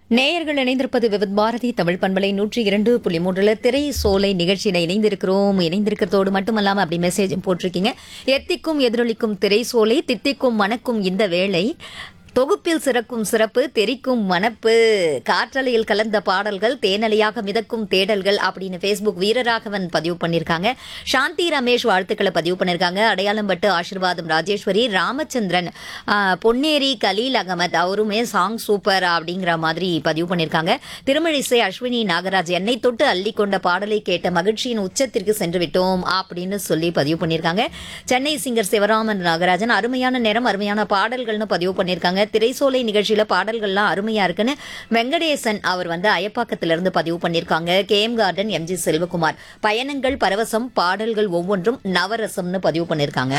நேயர்கள் இணைந்திருப்பது விவித் பாரதி தமிழ் பண்பலை நூற்றி இரண்டு புள்ளி மூன்றுல திரை சோலை நிகழ்ச்சியில இணைந்திருக்கிறோம் இணைந்திருக்கிறதோடு மட்டுமல்லாம அப்படி மெசேஜும் போட்டிருக்கீங்க எத்திக்கும் எதிரொலிக்கும் திரை சோலை தித்திக்கும் மணக்கும் இந்த வேளை தொகுப்பில் சிறக்கும் சிறப்பு தெரிக்கும் மனப்பு காற்றலையில் கலந்த பாடல்கள் தேனலையாக மிதக்கும் தேடல்கள் அப்படின்னு ஃபேஸ்புக் வீரராகவன் பதிவு பண்ணியிருக்காங்க சாந்தி ரமேஷ் வாழ்த்துக்களை பதிவு பண்ணியிருக்காங்க அடையாளம் பட்டு ஆசிர்வாதம் ராஜேஸ்வரி ராமச்சந்திரன் ஆ, பொன்னேரி கலீல் அகமத் அவருமே சாங் சூப்பர் அப்படிங்கிற மாதிரி பதிவு பண்ணியிருக்காங்க திருமழிசை அஸ்வினி நாகராஜ் என்னை தொட்டு அள்ளி கொண்ட பாடலை கேட்ட மகிழ்ச்சியின் உச்சத்திற்கு சென்று விட்டோம் அப்படின்னு சொல்லி பதிவு பண்ணியிருக்காங்க சென்னை சிங்கர் சிவராமன் நாகராஜன் அருமையான நேரம் அருமையான பாடல்கள்னு பதிவு பண்ணியிருக்காங்க திரைசோலை நிகழ்ச்சியில பாடல்கள்லாம் அருமையா இருக்குன்னு வெங்கடேசன் அவர் வந்து அயப்பாக்கத்திலிருந்து பதிவு பண்ணியிருக்காங்க கேஎம் கார்டன் எம்ஜி செல்வகுமார் பயணங்கள் பரவசம் பாடல்கள் ஒவ்வொன்றும் நவரசம்னு பதிவு பண்ணியிருக்காங்க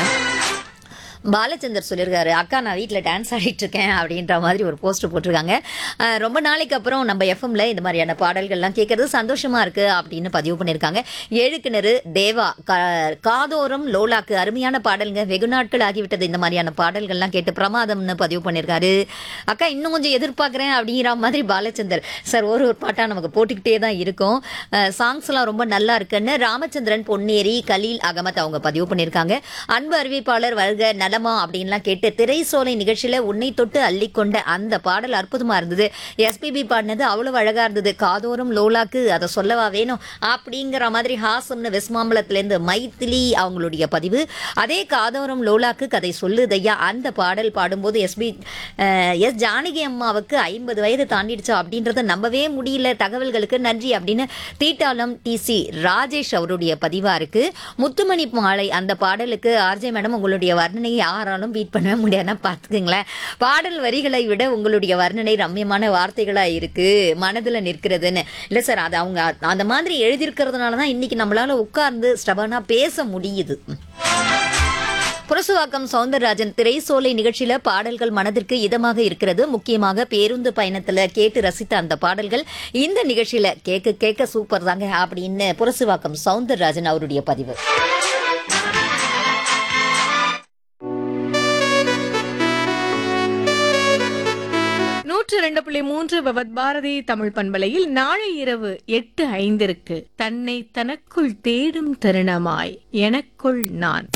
பாலச்சந்தர் சொல்லியிருக்காரு அக்கா நான் வீட்டில் டான்ஸ் ஆடிட்டு இருக்கேன் அப்படின்ற மாதிரி ஒரு போஸ்ட் போட்டிருக்காங்க அஹ் ரொம்ப நாளைக்கு அப்புறம் நம்ம எஃப்எம்ல இந்த மாதிரியான பாடல்கள்லாம் கேட்கறது சந்தோஷமா இருக்கு அப்படின்னு பதிவு பண்ணியிருக்காங்க ஏழு கிணறு தேவா கா- காதோரம் லோலாக்கு அருமையான பாடல்ங்க வெகு நாட்கள் ஆகிவிட்டது இந்த மாதிரியான பாடல்கள்லாம் கேட்டு பிரமாதம்னு பதிவு பண்ணியிருக்காரு அக்கா இன்னும் கொஞ்சம் எதிர்பார்க்குறேன் அப்படிங்கிற மாதிரி பாலச்சந்தர் சார் ஒரு ஒரு பாட்டாக நமக்கு போட்டுக்கிட்டே தான் இருக்கும் சாங்ஸ்லாம் ரொம்ப நல்லா இருக்குன்னு ராமச்சந்திரன் பொன்னேரி கலீல் அகமத் அவங்க பதிவு பண்ணியிருக்காங்க அன்பு அறிவிப்பாளர் வருக நலமா அப்படின்லாம் கேட்டு திரைசோலை நிகழ்ச்சியில உன்னை தொட்டு அள்ளிக்கொண்ட அந்த பாடல் அற்புதமா இருந்தது எஸ்பிபி பாடினது அவ்வளவு அழகா இருந்தது காதோரம் லோலாக்கு அதை சொல்லவா வேணும் அப்படிங்கிற மாதிரி ஹாசம்னு வெஸ்மாம்பலத்திலேருந்து மைத்திலி அவங்களுடைய பதிவு அதே காதோரம் லோலாக்கு கதை சொல்லுதையா அந்த பாடல் பாடும்போது எஸ்பி எஸ் ஜானகி அம்மாவுக்கு ஐம்பது வயது தாண்டிடுச்சா அப்படின்றத நம்பவே முடியல தகவல்களுக்கு நன்றி அப்படின்னு தீட்டாளம் டிசி ராஜேஷ் அவருடைய பதிவா இருக்கு முத்துமணி மாலை அந்த பாடலுக்கு ஆர்ஜே மேடம் உங்களுடைய வர்ணனையை யாராலும் பீட் பண்ணவே முடியாதுன்னா பார்த்துக்குங்களேன் பாடல் வரிகளை விட உங்களுடைய வர்ணனை ரம்யமான வார்த்தைகளா இருக்கு மனதுல நிற்கிறதுன்னு இல்ல சார் அது அவங்க அந்த மாதிரி எழுதியிருக்கிறதுனால தான் இன்னைக்கு நம்மளால உட்கார்ந்து ஸ்டபனா பேச முடியுது புரசுவாக்கம் சவுந்தரராஜன் திரைசோலை நிகழ்ச்சியில பாடல்கள் மனதிற்கு இதமாக இருக்கிறது முக்கியமாக பேருந்து பயணத்துல கேட்டு ரசித்த அந்த பாடல்கள் இந்த நிகழ்ச்சியில கேட்க கேட்க சூப்பர் தாங்க அப்படின்னு புரசுவாக்கம் சவுந்தரராஜன் அவருடைய பதிவு நூற்று இரண்டு புள்ளி மூன்று பவத் பாரதி தமிழ் பண்பலையில் நாளை இரவு எட்டு ஐந்திற்கு தன்னை தனக்குள் தேடும் தருணமாய் எனக்குள் நான்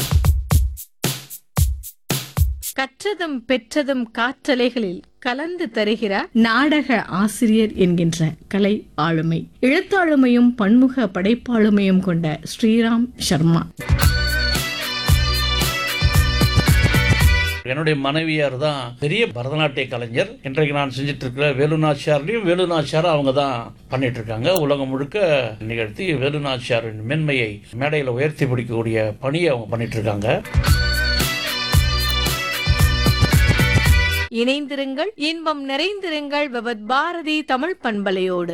கற்றதும் பெற்றதும் காற்றலைகளில் கலந்து தருகிறார் நாடக ஆசிரியர் என்கின்ற கலை ஆளுமை எழுத்தாளுமையும் பன்முக படைப்பாளுமையும் கொண்ட ஸ்ரீராம் சர்மா என்னுடைய மனைவியார் தான் பெரிய பரதநாட்டிய கலைஞர் இன்றைக்கு நான் செஞ்சுட்டு இருக்கிற வேலுநாச்சியார்லையும் வேலுநாச்சியார் அவங்க தான் பண்ணிட்டு இருக்காங்க உலகம் முழுக்க நிகழ்த்தி வேலுநாச்சியாரின் மென்மையை மேடையில் உயர்த்தி பிடிக்கக்கூடிய பணியை அவங்க பண்ணிட்டு இருக்காங்க இணைந்திருங்கள் இன்பம் நிறைந்திருங்கள் பவத் பாரதி தமிழ் பண்பலையோடு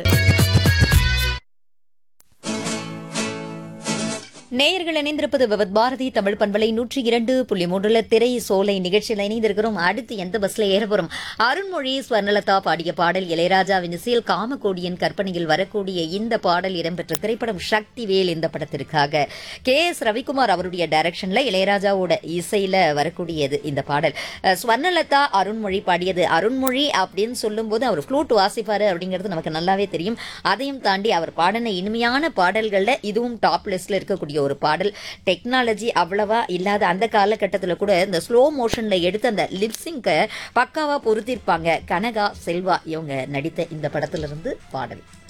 நேயர்கள் இணைந்திருப்பது விவத் பாரதி தமிழ் பண்பலை நூற்றி இரண்டு புள்ளி மூன்றுல திரை சோலை நிகழ்ச்சியில் இணைந்திருக்கிறோம் அடுத்து எந்த பஸ்ல ஏற போறோம் அருண்மொழி ஸ்வர்ணலதா பாடிய பாடல் இளையராஜாவின் இசையில் காமகோடியின் கற்பனையில் வரக்கூடிய இந்த பாடல் இடம்பெற்ற திரைப்படம் சக்திவேல் இந்த படத்திற்காக கே எஸ் ரவிக்குமார் அவருடைய டைரக்ஷன்ல இளையராஜாவோட இசையில வரக்கூடியது இந்த பாடல் அஹ், ஸ்வர்ணலதா அருண்மொழி பாடியது அருண்மொழி அப்படின்னு சொல்லும்போது அவர் ஃப்ளூட் வாசிப்பாரு அப்படிங்கிறது நமக்கு நல்லாவே தெரியும் அதையும் தாண்டி அவர் பாடின இனிமையான பாடல்கள்ல இதுவும் டாப் லிஸ்ட்ல இருக்கக்கூடிய ஒரு பாடல் டெக்னாலஜி அவ்வளவா இல்லாத அந்த காலகட்டத்தில் கூட இந்த ஸ்லோ மோஷன்ல எடுத்து அந்த லிப்ஸிங்கை பக்காவா பொருத்திருப்பாங்க கனகா செல்வா இவங்க நடித்த இந்த படத்துல இருந்து பாடல்